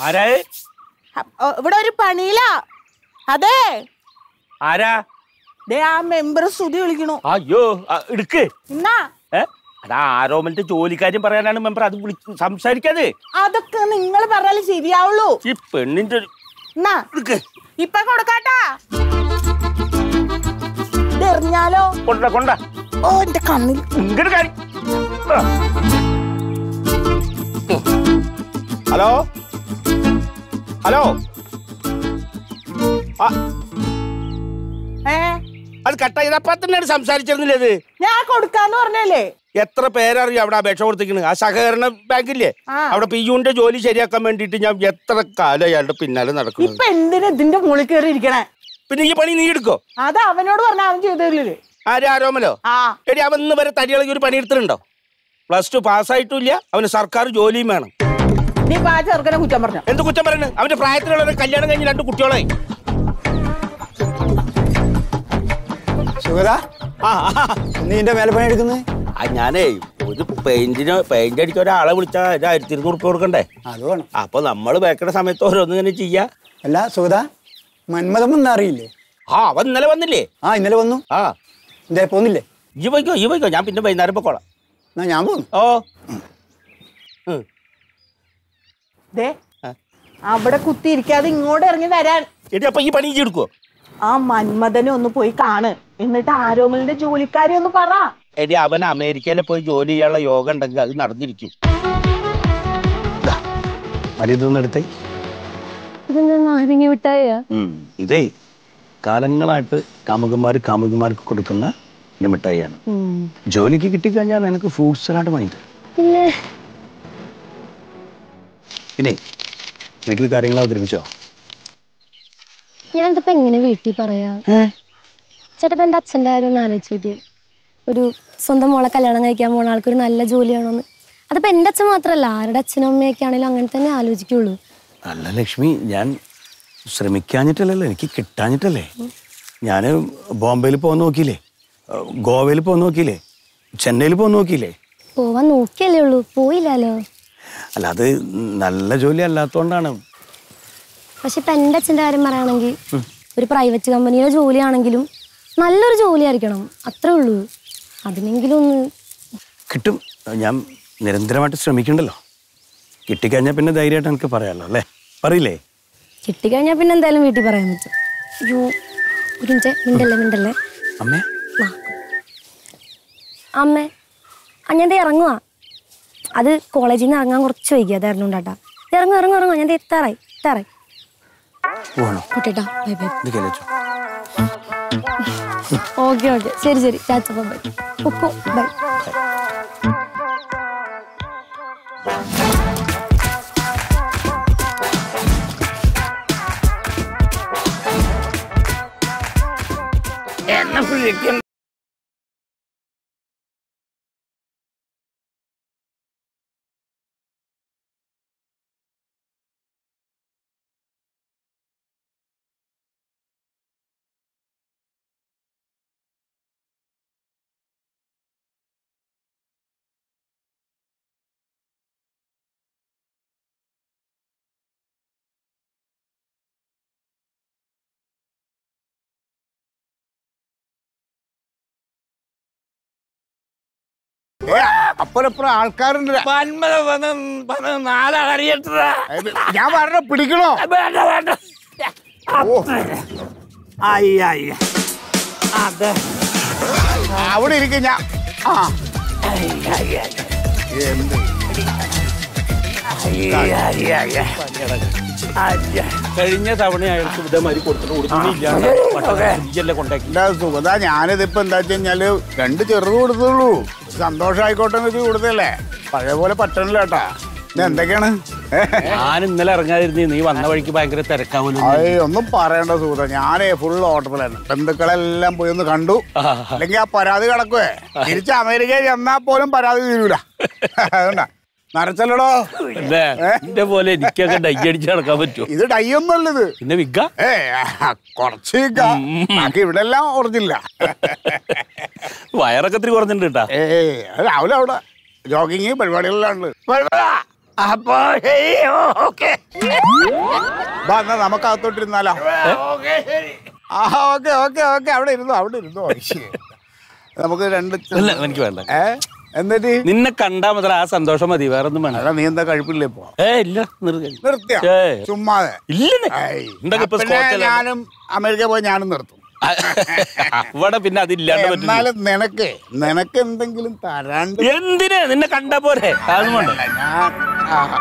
ആരാ അ- ഓ, ഇവിടെ ഒരു പണിയിലാ അതെ ആരാ ദേ ആ മെമ്പർ സ്തുതി വിളിക്കണു അയ്യോ ആ, എടുക്ക് എന്നാ ഏ അതാ ആരോമലിന്റെ ജോലിക്കാര്യം പറയാനാണ് മെമ്പർ അത് വിളിച്ച് സംസാരിക്കാതെ അതൊക്കെ നിങ്ങൾ പറഞ്ഞാലും ശരിയാവുള്ളൂ ഈ പെണ്ണിന്റെ ഒരു- എന്നാ എടുക്ക് ഇപ്പൊ കൊടുക്കാട്ടാ ഇത് എറിഞ്ഞാലോ കൊണ്ട കൊണ്ട ഓ എന്റെ കണ്ണിൽ ഇങ്ങോട്ട് കാര്യം ഹലോ ഹലോ ആ, ഏ അത് കട്ടായി അപ്പൊ തന്നെയാണ് സംസാരിച്ചിരുന്നില്ലേ ഇത് ഞാൻ കൊടുക്കാന്ന് പറഞ്ഞല്ലേ എത്ര പേരറിയാം അവിടെ അപേക്ഷ കൊടുത്തിരിക്കണ് ആ സഹകരണ ബാങ്കില്ലേ ആ. അവിടെ പിയുന്റെ ജോലി ശരിയാക്കാൻ വേണ്ടിയിട്ട് ഞാൻ എത്ര കാലം അയാളുടെ പിന്നാലെ നടക്കുന്നു ഇപ്പൊ എന്തിനാ ഇതിന്റെ മുകളിൽ കയറി ഇരിക്കണേ പിന്നെ ഈ പണി നീ എടുക്കോ അത് അവനോട് പറഞ്ഞ അവൻ ചെയ്തു തരില്ലേ ആര് ആരോമലോ ആ എടി അവൻ ഇന്ന് വരെ തടിയിളകി ഒരു പണിയെടുത്തിട്ടുണ്ടോ പ്ലസ് ടു പാസ്സായിട്ടില്ല അവന് സർക്കാർ ജോലിയും വേണം നീ ഇപ്പൊ ആ ചെറുക്കനെ കുറ്റം പറഞ്ഞു എന്ത് കുറ്റം പറയുന്നത് അവന്റെ പ്രായത്തിലുള്ള കല്യാണം കഴിഞ്ഞ് രണ്ട് കുട്ടികളായി സുഗത ആ ആ, നീ എന്റെ മേലെ പണി എടുക്കുന്നത് ആ ഞാനേ ഒരു പെയിന്റിന് പെയിന്റ് അടിച്ച ഒരാളെ വിളിച്ചാൽ ഒരു ആയിരത്തി ഇരുന്നൂറ് ഉറുപ്പ് കൊടുക്കണ്ടേ അത് വേണം അപ്പൊ നമ്മൾ വെക്കണ സമയത്ത് ഓരോന്ന് ഇങ്ങനെ ചെയ്യാ അല്ല സുഗത മന്മഥം വന്ന അറിയില്ലേ ആ അവൻ ഇന്നലെ വന്നില്ലേ ആ ഇന്നലെ വന്നു ആ എന്തേ പോന്നില്ലേ ഈ പോയിക്കോ ഈ പോയിക്കോ ഞാൻ പിന്നെ വൈകുന്നേരം പൊക്കോളാം എന്നാ ഞാൻ പോന്നു ഓ ഉം. ദേ അവിടെ കുത്തി ഇരിക്കാതെ ഇങ്ങോട്ട് ഇറങ്ങി വരാൻ എടി അപ്പൊ ഈ പണി എടുക്കോ ആ മന്മഥനെ ഒന്ന് പോയി കാണ് എന്നിട്ട് ആരോമലിന്റെ ജോലിക്കാരെ ഒന്ന് പറ എടി അവൻ അമേരിക്കയിൽ പോയി ജോലി ചെയ്യാനുള്ള യോഗം ഉണ്ടെങ്കിൽ അത് നടന്നിരിക്കും മരിയതൊന്നും എടുത്തേ ഇതെന്താ നാരങ്ങ മിഠായ ഇതേ കാലങ്ങളായിട്ട് കാമുകന്മാർ കാമുകിമാർക്ക് കൊടുക്കുന്ന ഈ മിഠായിയാണ് ജോലിക്ക് കിട്ടിക്കഴിഞ്ഞാൽ നിനക്ക് ഫ്രൂട്ട്സ് സലാഡ് വാങ്ങി തരും പിന്നെ പിന്നെ നിനക്ക് കാര്യങ്ങൾ അവതരിപ്പിച്ചോ ഞാൻ ഇതിപ്പോ എങ്ങനെ വീട്ടിൽ പറയാ ചേട്ടപ്പ എന്റെ അച്ഛൻ്റെ കാര്യം ഒന്ന് ആലോചിച്ച് നോക്കി ഒരു സ്വന്തം മോളെ കല്യാണം കഴിക്കാൻ പോണ ആൾക്ക് ഒരു നല്ല ജോലി വേണമെന്ന് അതിപ്പോ എന്റെ അച്ഛൻ മാത്രല്ല ആരുടെ അച്ഛനും അമ്മയൊക്കെ ആണെങ്കിലും അങ്ങനെ തന്നെ ആലോചിക്കുള്ളൂ അല്ല ലക്ഷ്മി ഞാൻ ശ്രമിക്കാഞ്ഞിട്ടല്ലല്ലോ എനിക്ക് കിട്ടാഞ്ഞിട്ടല്ലേ ഞാൻ ബോംബെയിൽ പോകാൻ നോക്കിയില്ലേ ഏഹ് ഗോവയിൽ പോകാൻ നോക്കിയില്ലേ ചെന്നൈയിൽ പോകാൻ നോക്കിയില്ലേ പോവാൻ നോക്കിയല്ലേ ഉള്ളൂ പോയില്ലല്ലോ അല്ല അത് നല്ല ജോലി അല്ലാത്തതുകൊണ്ടാണ് പക്ഷെ ഇപ്പൊ എന്റെ അച്ഛൻ്റെ കാര്യം പറയുകയാണെങ്കിൽ ഒരു പ്രൈവറ്റ് കമ്പനിയുടെ ജോലിയാണെങ്കിലും നല്ലൊരു ജോലി ആയിരിക്കണം അത്രേ ഉള്ളൂ അതിനെങ്കിലും ഒന്ന് കിട്ടും ഞാൻ നിരന്തരമായിട്ട് ശ്രമിക്കണ്ടല്ലോ കിട്ടിക്കഴിഞ്ഞാൽ പിന്നെ ധൈര്യമായിട്ട് എനിക്ക് പറയാമല്ലോ അല്ലേ പറയില്ലേ കിട്ടിക്കഴിഞ്ഞാൽ പിന്നെ എന്തായാലും വീട്ടിൽ പറയാൻ പറ്റും അയ്യോ ഒരു മിനിറ്റ് മിണ്ടല്ലേ മിണ്ടല്ലേ അമ്മേ ആ. അമ്മേ ആ ഞാൻ ദേ ഇറങ്ങുവാ അത് കോളേജിൽ നിന്ന് ഇറങ്ങാൻ കുറച്ച് വൈകി അതായിരുന്നു ഉണ്ടാട്ടാ ഇറങ്ങും ഇറങ്ങും ഇറങ്ങും ഞാൻ ദേ എത്താറായി എത്താറായി പോകണോ കൂട്ടേട്ടാ ബൈ ബൈ ഇത് കേട്ടോ ഓക്കെ ഓക്കെ ശരി ശരി ചാച്ചപ്പ ബൈ പൊക്കോ ബൈ എന്നെ വിളിക്കണ്ട അപ്പുറപ്പുറം ആൾക്കാരുണ്ട് മന്മഥ വന്ന് വന്ന് നാലാളറിയട്ടാ ഞാൻ പറഞ്ഞ പിടിക്കണോ വേണ്ട വേണ്ട അയ്യ അയ്യ അതെ അവിടെ ഇരിക്കും ഞാൻ ആ എന്ത് കഴിഞ്ഞ തവണ അയാൾക്ക് ഇതേമാതിരി കൊടുത്തിട്ട് കൊടുത്തില്ല കൊണ്ടാക്കി എന്താ സുഖത ഞാനിതിപ്പോ എന്താ വെച്ച് കഴിഞ്ഞാല് രണ്ട് ചെറുത് കൊടുത്തുള്ളൂ സന്തോഷമായിക്കോട്ടെ എന്ന് വെച്ച് കൊടുത്തല്ലേ പഴയ പോലെ പറ്റണില്ല കേട്ടാ ഇത് എന്തൊക്കെയാണ് ഞാൻ ഇന്നലെ ഇറങ്ങാതിരുന്നു നീ വന്ന വഴിക്ക് ഭയങ്കര തിരക്കാവൂലോ അയ്യ ഒന്നും പറയണ്ട സുഹൃത്ത ഞാനേ ഫുൾ ഓട്ടത്തിലാണ് ബന്ധുക്കളെല്ലാം പോയി ഒന്ന് കണ്ടു അല്ലെങ്കിൽ ആ പരാതി കിടക്കുവേ തിരിച്ച് അമേരിക്കയിൽ ചെന്നാ പോലും പരാതി തീരൂല അതുകൊണ്ടാ നരച്ചല്ലടോ അല്ലേ എന്റെ പോലെ എനിക്കൊക്കെ ഡൈ അടിച്ച് നടക്കാൻ പറ്റുമോ ഇത് ഡൈ ഒന്നും ഇത് പിന്നെ വിക്ക ഏ കുറച്ച് ബാക്കി ഇവിടെ എല്ലാം ഓർജില്ല വയറൊക്കെ ഇത്തിരി കുറഞ്ഞിട്ടുണ്ട് കേട്ടാ ഏ അത് രാവിലെ അവിടെ ജോഗിങ് പരിപാടികളിലാണ് അപ്പൊ ശരി ഓക്കെ ബാ എന്നാ നമുക്ക് അകത്തോട്ടിരുന്നാലോ ആ ഓക്കെ ഓക്കെ ഓക്കെ അവിടെ ഇരുന്നോ അവിടെ ഇരുന്നോ ശ്ശേ. നമുക്ക് രണ്ട് ചെ- ഇല്ല എനിക്ക് വേണ്ട ഏ എന്നിട്ട് നിന്നെ കണ്ടാ മാത്രം ആ സന്തോഷം മതി വേറെ ഒന്നും വേണ്ട അല്ല നീ എന്താ കഴിപ്പില്ലേ ഇപ്പൊ ഏ ഇല്ല നിർത്തി നിർത്തിയ ഏയ്. ചുമ്മാതെ ഇല്ലെന്നേ ഏയ്. എന്തൊക്കെ ഇപ്പൊ പിന്നെ സ്കോച്ചിലാ? ഞാനും അമേരിക്ക പോയി ഞാനും നിർത്തും ഇവിടെ പിന്നെ അതില്ലാണ്ട് പറ്റില്ല എന്നാലും നിനക്ക് നിനക്ക് എന്തെങ്കിലും തരാണ്ട് എന്തിന് നിന്നെ കണ്ടാ പോരെ അതൊന്നും വേണ്ട അല്ല, ഞാൻ ആ.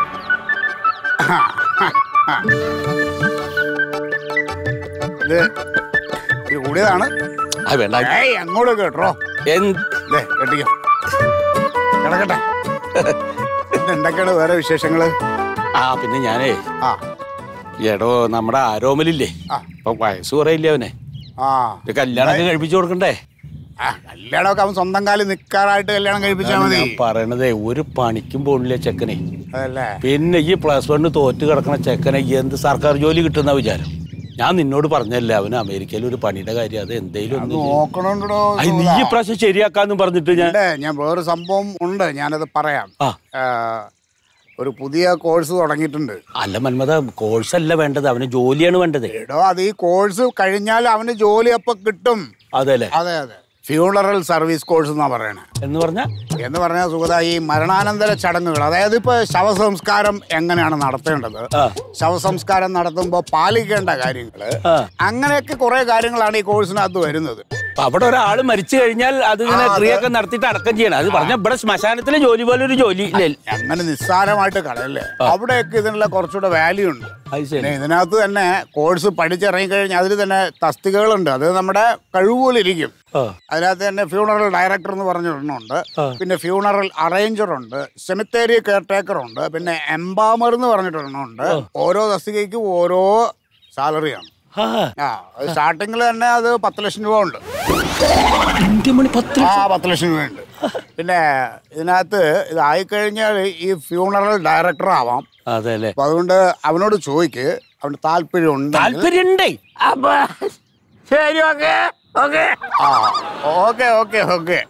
ഇത് ഇത് കൂടിയതാണ് ആ വേണ്ട ഏയ് അങ്ങോട്ട് കേട്ടോ എന്ത് ദേ കെട്ടിക്കോ കിടക്കട്ടെ പിന്നെ എന്തൊക്കെയാണ് വേറെ വിശേഷങ്ങള് ആ പിന്നെ ഞാനേ ആ എടോ നമ്മുടെ ആരോമലില്ലേ ആ. ഇപ്പൊ വയസ്സ് കുറയില്ലേ അവനെ ആ ഒരു കല്യാണമൊക്കെ കഴിപ്പിച്ചു കൊടുക്കണ്ടേ ആ, കല്യാണമൊക്കെ അവൻ സ്വന്തം കാലിൽ നിൽക്കാറായിട്ട് കല്യാണം കഴിപ്പിച്ചാൽ മതി ഞാൻ പറയണതേ ഒരു പണിക്കും പോണില്ല ചെക്കനെ അതല്ലേ പിന്നെ ഈ പ്ലസ് വണ്ണ് തോറ്റ് കിടക്കണ ചെക്കനെ എന്ത് സർക്കാർ ജോലി കിട്ടുന്ന വിചാരം ഞാൻ നിന്നോട് പറഞ്ഞല്ലേ അവന് അമേരിക്കയിൽ ഒരു പണിയുടെ കാര്യം അത് എന്തേലും ഒന്ന് ചെയ്യ്. നോക്കണുണ്ടോ അയ് നീ ഈ പ്രാവശ്യം ശരിയാക്കാന്ന് പറഞ്ഞിട്ട് ഞാൻ ഞാൻ വേറെ സംഭവം ഉണ്ട് ഞാനത് പറയാം ആ ആ, ഒരു പുതിയ കോഴ്സ് തുടങ്ങിയിട്ടുണ്ട് അല്ല മന്മത കോഴ്സ് അല്ല വേണ്ടത് അവന് ജോലിയാണ് വേണ്ടത് എടോ അത് ഈ കോഴ്സ് കഴിഞ്ഞാൽ അവന് ജോലി അപ്പൊ കിട്ടും അതെ അല്ലേ അതെ അതെ ഫ്യൂണറൽ സർവീസ് കോഴ്സ് എന്നാ പറയണേ എന്ന് പറഞ്ഞ എന്ന് പറഞ്ഞാൽ സുഗത ഈ മരണാനന്തര ചടങ്ങുകൾ അതായത് ഇപ്പൊ ശവസംസ്കാരം എങ്ങനെയാണ് നടത്തേണ്ടത് ആ. ശവസംസ്കാരം നടത്തുമ്പോൾ പാലിക്കേണ്ട കാര്യങ്ങള് ആ. അങ്ങനെയൊക്കെ കുറെ കാര്യങ്ങളാണ് ഈ കോഴ്സിനകത്ത് വരുന്നത് അപ്പൊ അവിടെ ഒരാൾ മരിച്ചു കഴിഞ്ഞാൽ അത് ഇങ്ങനെ ക്രിയൊക്കെ നടത്തിയിട്ട് അടക്കം ചെയ്യണം അത് പറഞ്ഞ ഇവിടെ ശ്മശാനത്തിലെ ജോലി പോലെ ഒരു ജോലി ഇല്ലേ അങ്ങനെ നിസ്സാരമായിട്ട് കളയല്ലേ അവിടെയൊക്കെ ഇതിനുള്ള കുറച്ചുകൂടെ വാല്യൂ ഉണ്ട് അത് ശരി പിന്നെ ഇതിനകത്ത് തന്നെ കോഴ്സ് പഠിച്ചിറങ്ങി കഴിഞ്ഞാൽ അതിൽ തന്നെ തസ്തികകളുണ്ട് അത് നമ്മുടെ കഴിവുപോലിരിക്കും ആ. അതിനകത്ത് തന്നെ ഫ്യൂണറൽ ഡയറക്ടർ എന്ന് പറഞ്ഞൊരെണ്ണമുണ്ട് പിന്നെ ഫ്യൂണറൽ അറേഞ്ചർ ഉണ്ട് സെമിത്തേരി കെയർ ടേക്കർ ഉണ്ട് പിന്നെ എംബാമർ എന്ന് പറഞ്ഞിട്ടൊരെണ്ണമുണ്ട് ഓരോ തസ്തികയ്ക്കും ഓരോ സാലറിയാണ് ആ, ആ സ്റ്റാർട്ടിങ്ങിൽ തന്നെ അത് പത്ത് ലക്ഷം രൂപ ഉണ്ട് ഇന്ത്യ മണി പത്ത് ആ പത്ത് ലക്ഷം രൂപയുണ്ട് പിന്നെ ഇതിനകത്ത് ഇതായിക്കഴിഞ്ഞാൽ ഈ ഫ്യൂണറൽ ഡയറക്ടർ ആവാം അതെ അല്ലേ അപ്പൊ അതുകൊണ്ട് അവനോട് ചോദിക്ക് അവന് താല്പര്യം ഉണ്ട് താല്പര്യണ്ടേ അപ്പൊ ശരി ഓക്കെ ഓക്കെ ആ ഓക്കെ ഓക്കെ ഓക്കെ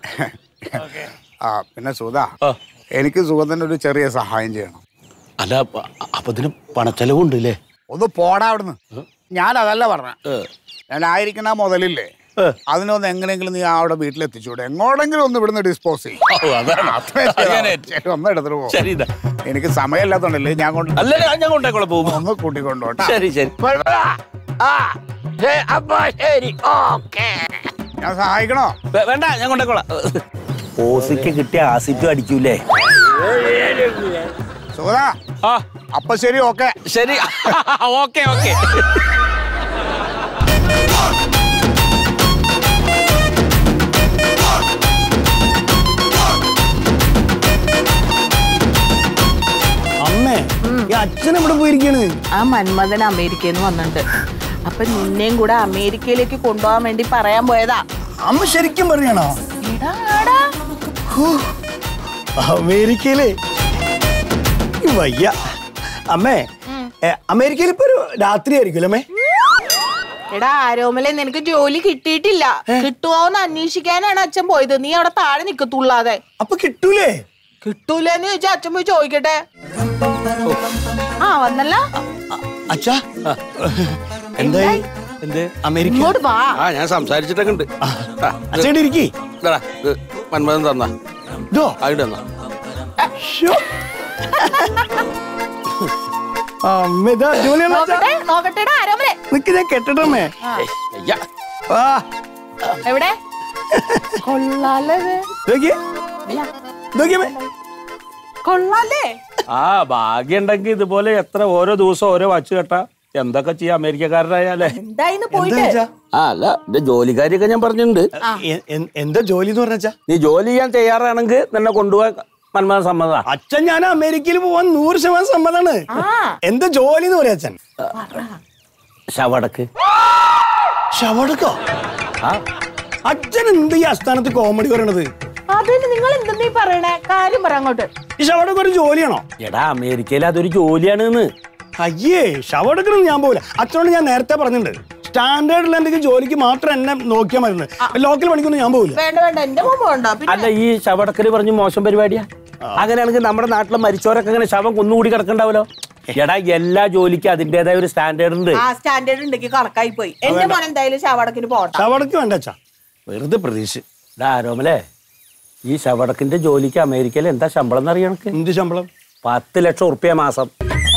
ആ പിന്നെ സുധ ആ. എനിക്ക് സുഗതന്റെ ഒരു ചെറിയ സഹായം ചെയ്യണം അല്ല അപ്പൊ അപ്പൊ ഇതിന് പണച്ചെലവുണ്ട് അല്ലേ ഒന്ന് പോടാ അവിടുന്ന് ഞാൻ അതല്ല പറഞ്ഞ ഏ. ഞാൻ ആയിരിക്കുന്ന മുതലില്ലേ ഏ. അതിനൊന്ന് എങ്ങനെയെങ്കിലും നീ അവിടെ വീട്ടിലെത്തിച്ചൂടെ എങ്ങോടെങ്കിലും ഒന്ന് ഇവിടുന്ന് ഡിസ്പോസ് ചെയ്യും ഓ, അതാണ്. അങ്ങനെ. ഒന്ന് എടുത്തിട്ട് പോകും ശരി ഇതാ എനിക്ക് സമയമില്ലാത്തോണ്ടല്ലേ ഞാൻ കൊണ്ട് അല്ല ഞാൻ കൊണ്ടേക്കോളെ പോകും ഒന്ന് കൂട്ടിക്കൊണ്ടോട്ടെ ശരി ശരി ഞാൻ സഹായിക്കണോ വേ- വേണ്ട ഞാൻ കൊണ്ടേക്കോളാം ഓസിക്ക് കിട്ടിയ ആസിറ്റും അടിക്കൂലേ സുഗത ആ അപ്പൊ ശരി ഓക്കെ ശരി ഓക്കെ ഓക്കെ അമ്മേ ഈ അച്ഛൻ എവിടെ പോയിരിക്കാണ് ആ മന്മഥൻ അമേരിക്കയിൽ നിന്ന് വന്നിട്ടുണ്ട് അപ്പൊ നിന്നെയും കൂടെ അമേരിക്കയിലേക്ക് കൊണ്ടുപോകാൻ വേണ്ടി പറയാൻ പോയതാ അമ്മ ശരിക്കും പറയണോ എടാ, ആടാ. അമേരിക്കയില് ഈ വയ്യ അമ്മേ ഏ, അമേരിക്കയിൽ ഇപ്പൊ ഒരു രാത്രി ആയിരിക്കുമല്ലോ അമ്മേ എടാ ആരോമലെ നിനക്ക് ജോലി കിട്ടിയിട്ടില്ല കിട്ടുമോന്ന് അന്വേഷിക്കാനാണ് അച്ഛൻ പോയത് നീ അവിടെ താഴെ നിക്കത്തുള്ളാതെ അപ്പൊ കിട്ടൂലേ കിട്ടൂലെന്ന് ചോദിച്ചാ അച്ഛൻ പോയി ചോദിക്കട്ടെ ആ വന്നല്ല അച്ഛാ എന്തായി എന്ത് അമേരിക്ക ഇങ്ങോട്ട് വാ ആ ഞാൻ സംസാരിച്ചിട്ടൊക്കെ ഉണ്ട് അച്ഛൻ ഇരിക്കി മന്മഥൻ തന്ന ഇതോ അവിടെ തന്ന ശ്ശോ. അമ്മ ഇതാ ജോലിയാണ് അച്ഛാ. നോക്കട്ടെ നോക്കട്ടെടാ ആരോമലെ നിക്ക് ഞാൻ കെട്ടട്ടമ്മേ അയ്യ ആ എവിടെ കൊള്ളാലേ ഇത്. നോക്കിയേ നോക്കിയമ്മേ കൊള്ളാലേ ആ ഭാഗ്യം ഉണ്ടെങ്കിൽ ഇതുപോലെ എത്ര ഓരോ ദിവസം ഓരോ വച്ച് കെട്ടാ എന്തൊക്കെ ചെയ്യാം അമേരിക്കക്കാരനായാലേ എന്തായിന്ന് എന്താ പോയിട്ട് അച്ഛാ? ആ അല്ല എന്റെ ജോലിക്കാരിയൊക്കെ ഞാൻ പറഞ്ഞിട്ടുണ്ട് എ- എ- എന്താ ജോലി എന്ന് പറഞ്ഞാ നീ ജോലി ചെയ്യാൻ തയ്യാറാണെങ്കിൽ നിന്നെ കൊണ്ടുപോകാൻ മന്മഥൻ സമ്മത അച്ഛൻ ഞാൻ അമേരിക്കയിൽ പോവാൻ നൂറ് ശതമാനം സമ്മതാണ് ആ എന്താ ജോലി എന്ന് പറയാ അച്ഛൻ ശവടക്ക് ശവടക്കോ ആ അച്ഛൻ എന്ത് ഈ അസ്ഥാനത്ത് കോമഡി പറയണത് അതിന് നിങ്ങൾ എന്തെന്നീ പറയണേ കാര്യം പറ അങ്ങോട്ട് ഈ ശവടക്ക ഒരു ജോലിയാണോ എടാ അമേരിക്കയിൽ അതൊരു ജോലിയാണെന്ന് അയ്യേ ശവടക്കണം ഞാൻ പോകില്ല അച്ഛനോട് ഞാൻ നേരത്തെ പറഞ്ഞിട്ടുണ്ട് സ്റ്റാൻഡേർഡിൽ എന്തെങ്കിലും ജോലിക്ക് മാത്രം എന്നെ നോക്കിയാൽ മതി ലോക്കൽ പണിക്കൊന്നും ഞാൻ പോകില്ല വേണ്ട വേണ്ട എന്റെ മുമ്പ് ഉണ്ടോ പിന്നെ അല്ല ഈ ശവടക്കല് പറഞ്ഞ് മോശം പരിപാടിയാ അങ്ങനെയാണെങ്കിൽ നമ്മുടെ നാട്ടിലെ മരിച്ചവരൊക്കെ ഇങ്ങനെ ശവം കുന്നുകൂടി കിടക്കണ്ടാവല്ലോ എടാ എല്ലാ ജോലിക്കും അതിൻ്റെതായ ഒരു സ്റ്റാൻഡേർഡ് ഉണ്ട് ആ സ്റ്റാൻഡേർഡ് ഉണ്ടെങ്കിൽ കണക്കായി പോയി എന്റെ മോൻ എന്തായാലും ശവടക്കിന് പോട്ടെ ശവടക്ക് വേണ്ട അച്ഛാ വെറുതെ പ്രതീക്ഷ എടാ ആരോമലേ ഈ ശവടക്കിന്റെ ജോലിക്ക് അമേരിക്കയിൽ എന്താ ശമ്പളം എന്നറിയ കണക്ക് എന്ത് ശമ്പളം പത്ത് ലക്ഷം ഉറുപ്പ്യ മാസം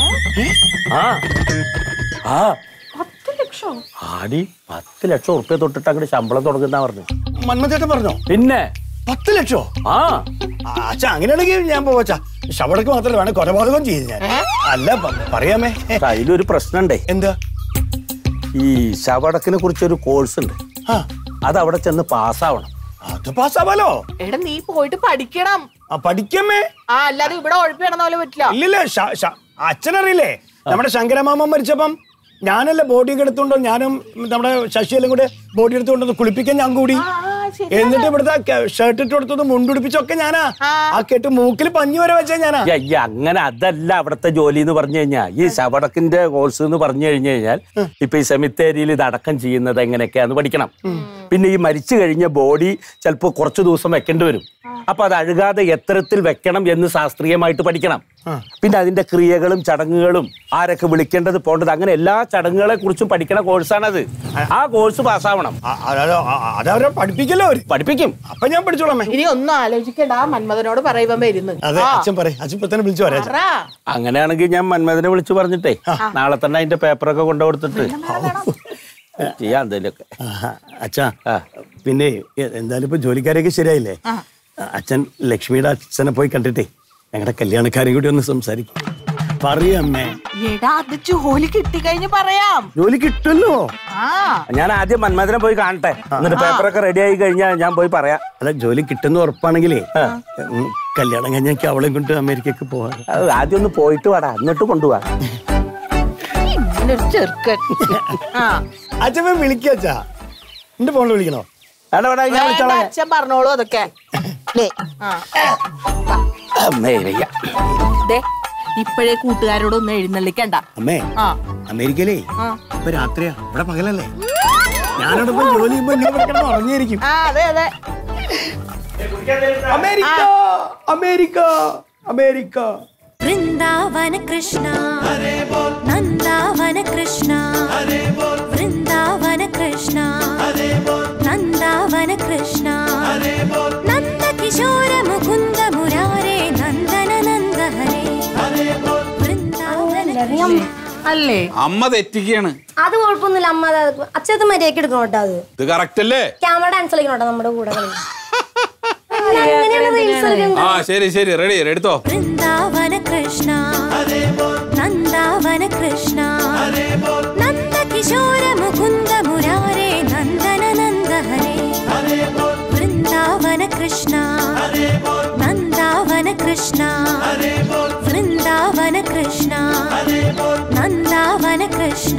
ആ ആ പത്ത് ലക്ഷം ആടി പത്ത് ലക്ഷം ഉറുപ്പ്യ തൊട്ടിട്ട് അങ്ങോട്ട് ശമ്പളം തുടങ്ങുന്ന പറഞ്ഞു മന്മചേട്ടൻ പറഞ്ഞോ പിന്നെ പത്ത് ലക്ഷോ ആ ആ, അച്ഛാ അങ്ങനെയാണെങ്കിൽ ഞാൻ പോവച്ചാ ശവടക്ക് മാത്രമല്ല വേണം കൊലപാതകം ചെയ്യും ഞാൻ അല്ല പ- പറയാമേ പക്ഷെ അതിലൊരു പ്രശ്നമുണ്ടേ എന്താ ഈ ശവടക്കിനെ കുറിച്ചൊരു കോഴ്സ് ഉണ്ട് ആ അത് അവിടെ ചെന്ന് പാസ്സാവണം അത് പാസ്സാവാലോ എടാ നീ പോയിട്ട് പഠിക്കണം ആ പഠിക്കമ്മേ ആ അല്ലാതെ ഇവിടെ ഉഴപ്പിടണ പോലെ പറ്റില്ല ഇല്ലില്ല ശ- ശ- അച്ഛനറിയില്ലേ നമ്മുടെ ശങ്കരമാമൻ മരിച്ചപ്പം ഞാനല്ല ബോഡി എടുത്തുകൊണ്ടോ ഞാനും നമ്മുടെ ശശിയെല്ലാം കൂടെ ബോഡി എടുത്തുകൊണ്ടോ കുളിപ്പിക്കാൻ ഞാൻ കൂടി ആ, ശരി. എന്നിട്ട് ഇവിടുത്തെ ഷർട്ട് ഇട്ട് കൊടുത്തത് മുണ്ടുടിപ്പിച്ചൊക്കെ ഞാനാ ആ. ആ കെട്ട് മൂക്കിൽ പഞ്ഞു വരെ വെച്ചാ ഞാനാ ഈ- ഈ അങ്ങനെ അതല്ല അവിടുത്തെ ജോലി എന്ന് പറഞ്ഞു കഴിഞ്ഞാൽ ഈ ശവടക്കിന്റെ കോഴ്സ് എന്ന് പറഞ്ഞു കഴിഞ്ഞു കഴിഞ്ഞാൽ ഇപ്പൊ ഈ സെമിത്തേരിയിൽ ഇത് അടക്കം ചെയ്യുന്നത് എങ്ങനെയൊക്കെയാന്ന് പഠിക്കണം പിന്നെ ഈ മരിച്ചു കഴിഞ്ഞ ബോഡി ചിലപ്പോൾ കുറച്ച് ദിവസം വെക്കേണ്ടി വരും അപ്പൊ അത് അഴുകാതെ എത്തരത്തിൽ വെക്കണം എന്ന് ശാസ്ത്രീയമായിട്ട് പഠിക്കണം പിന്നെ അതിന്റെ ക്രിയകളും ചടങ്ങുകളും ആരൊക്കെ വിളിക്കേണ്ടത് പോണ്ടത് അങ്ങനെ എല്ലാ ചടങ്ങുകളെ കുറിച്ചും പഠിക്കണ കോഴ്സാണത് ആ കോഴ്സ് പാസ്സാവണം ആ, അതോ ആ, ആ, അതവരെ പഠിപ്പിക്കല്ലോ അവര് പഠിപ്പിക്കും അപ്പൊ ഞാൻ പഠിച്ചോളാമേ ഇനി ഒന്നും ആലോചിക്കണ്ട മന്മഥനോട് പറയുമ്പോ വരുന്നു അതെ ആ, അച്ഛൻ പറയും അച്ഛൻ ഇപ്പൊ തന്നെ വിളിച്ചു പറയാം പറ. അങ്ങനെയാണെങ്കിൽ ഞാൻ മന്മഥനെ വിളിച്ചു പറഞ്ഞിട്ടേ നാളെ തന്നെ അതിന്റെ പേപ്പറൊക്കെ കൊണ്ടു കൊടുത്തിട്ട് ചെയ്യാം എന്തേലൊക്കെ അച്ഛാ ആ. പിന്നെ എ- എന്തായാലും ഇപ്പൊ ജോലിക്കാരൊക്കെ ശരിയായില്ലേ അച്ഛൻ ലക്ഷ്മിയുടെ അച്ഛനെ പോയി കണ്ടിട്ടേ ഞങ്ങളുടെ കല്യാണക്കാരും കൂടി ഒന്ന് സംസാരിക്കും പറയമ്മേ എടാ അത് ജോലി കിട്ടിക്കഴിഞ്ഞ് പറയാം ജോലി കിട്ടുമല്ലോ ആ ഞാൻ ആദ്യം മന്മഥനെ പോയി കാണട്ടെ എന്നിട്ട് പേപ്പറൊക്കെ റെഡി ആയി കഴിഞ്ഞാൽ ഞാൻ പോയി പറയാം അല്ല ജോലി കിട്ടുന്ന ഉറപ്പാണെങ്കിലേ ഉം, കല്യാണം കഴിഞ്ഞാൽ അവളെയും കൊണ്ട് അമേരിക്കക്ക് പോവാ അത് ആദ്യം ഒന്ന് പോയിട്ട് വാടാ എന്നിട്ട് കൊണ്ടുപോവാ ഇങ്ങനൊരു ചെറുക്കൻ ആ അച്ഛൻ പോയി വിളിക്കുക അച്ഛാ എന്റെ ഫോണിൽ വിളിക്കണോ വേണ്ട വേണ്ട ഞാൻ വേണ്ട, വിളിച്ചോളാം അച്ഛൻ പറഞ്ഞോളൂ അതൊക്കെ ദേ, ആ. അമ്മേ വയ്യ. ദേ ഇപ്പോഴേ കൂട്ടുകാരോടൊന്നും എഴുന്നള്ളിക്കണ്ട അമ്മേ ആ അമേരിക്കയിലേ ആ. ഇപ്പൊ രാത്രിയാ ഇവിടെ പകലല്ലേ ഞാനവിടെ പോയി ജോലി ചെയ്യുമ്പോ ഇങ്ങനെ ഇവിടെ കിടന്ന് ഉറങ്ങിയിരിക്കും ആ അതെ അതെ America America America Vrindavana Krishna Nandavana Krishna Vrindavana Krishna Nandavana Krishna Nandakishora Mukunda Murare Nandana Nanda Hare Vrindavana അല്ലേ അമ്മ തെറ്റിക്കാണ് അത് കുഴപ്പമൊന്നുമില്ല അമ്മ അത് അച്ഛത് മര്യാദക്ക് എടുക്കണം കേട്ടോ അത് ഇത് കറക്റ്റ് അല്ലേ ക്യാമറ ഡാൻസ് കളിക്കണം കേട്ടോ നമ്മുടെ കൂടെ കളി അങ്ങനെയാണ് റീൽസ് കളിക്കുന്നത് ആ ശരി ശരി റെഡി എടുത്തോ വൃന്ദാവന കൃഷ്ണ നന്ദാവന കൃഷ്ണ നന്ദകിശോര മുകുന്ദ മുരാരേ നന്ദന നന്ദ ഹരേ വൃന്ദാവന കൃഷ്ണ നന്ദാവന കൃഷ്ണ വൃന്ദാവന കൃഷ്ണ നന്ദാവന കൃഷ്ണ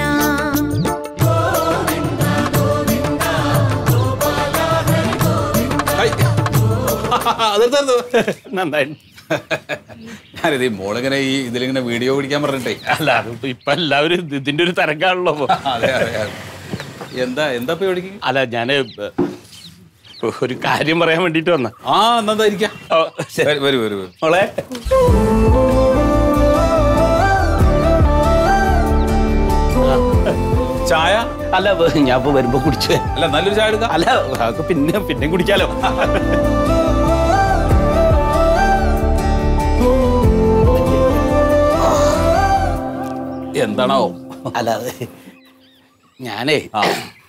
ഹൈ. നിർത്ത് നിർത്ത്. നന്നായി ഞാനിത് ഈ മോളിങ്ങനെ ഈ ഇതിലിങ്ങനെ വീഡിയോ പിടിക്കാൻ പറഞ്ഞിട്ടേ അല്ല അതിപ്പോ ഇപ്പൊ എല്ലാവരും ഇത് ഇതിന്റെ ഒരു തിരക്കാണല്ലോ ഇപ്പൊ. അതെ അതെ അതെ. എന്താ എന്താ ഇപ്പൊ പിടിക്കും അല്ല ഞാന് ഒരു കാര്യം പറയാൻ വേണ്ടിട്ട് വന്ന ആ എന്താ ഇരിക്കാം വരൂ വരൂ വരൂ മോളെ ചായ അല്ല വ- ഞാൻ ഇപ്പൊ വരുമ്പോ കുടിച്ചേ അല്ല നല്ലൊരു ചായ എടുക്കാം അല്ല അതൊക്കെ പിന്നെ പിന്നെ കുടിക്കാലോ എന്താണോ അല്ല അത് ഞാനേ ആ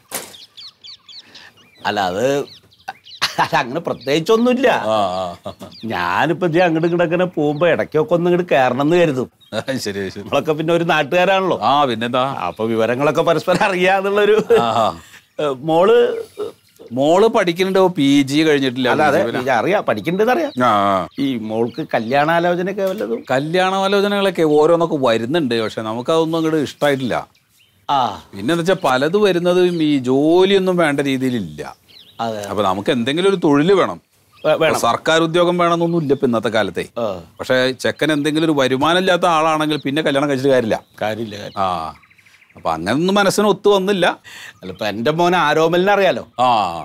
അല്ല അത് അല്ല അങ്ങനെ പ്രത്യേകിച്ചൊന്നുമില്ല ആ ആ. ഞാനിപ്പോ ഇത് അങ്ങോട്ട് ഇങ്ങോട്ടൊക്കെ പോകുമ്പോ ഇടയ്ക്കൊക്കെ ഒന്ന് ഇങ്ങോട്ട് കയറണം എന്ന് കരുതും ശരി ശരി നമ്മളൊക്കെ പിന്നെ ഒരു നാട്ടുകാരാണല്ലോ ആ പിന്നെന്താ അപ്പൊ വിവരങ്ങളൊക്കെ പരസ്പരം അറിയാന്നുള്ളൊരു ആ, ആ. ഏഹ്, മോള് മോള് പഠിക്കുന്നുണ്ടോ പി ജി കഴിഞ്ഞിട്ടില്ല അല്ല അതെ ഇത് അറിയാം പഠിക്കണ്ടെന്ന് അറിയാം ആ ആ. ഈ മോൾക്ക് കല്യാണാലോചനയൊക്കെ വല്ലതും കല്യാണാലോചനകളൊക്കെ ഓരോന്നൊക്കെ വരുന്നുണ്ട് പക്ഷെ നമുക്കതൊന്നും അങ്ങോട്ട് ഇഷ്ടമായിട്ടില്ല ആ പിന്നെന്ന് വെച്ചാൽ പലത് വരുന്നതും ഈ ജോലിയൊന്നും വേണ്ട രീതിയിലില്ല അതെ അപ്പൊ നമുക്ക് എന്തെങ്കിലും ഒരു തൊഴിൽ വേണം വേ- വേണം സർക്കാർ ഉദ്യോഗം വേണമെന്നൊന്നും ഇല്ല ഇപ്പൊ ഇന്നത്തെ കാലത്തെ ആ, പക്ഷെ ചെക്കൻ എന്തെങ്കിലും ഒരു വരുമാനം ഇല്ലാത്ത ആളാണെങ്കിൽ പിന്നെ കല്യാണം കഴിച്ചിട്ട് കാര്യമില്ല കാര്യമില്ല കാര്യം. ആ അപ്പൊ അങ്ങനൊന്നും മനസ്സിന് ഒത്തു വന്നില്ല അല്ല ഇപ്പൊ എന്റെ മോനെ ആരോമലിനെ അറിയാലോ ആ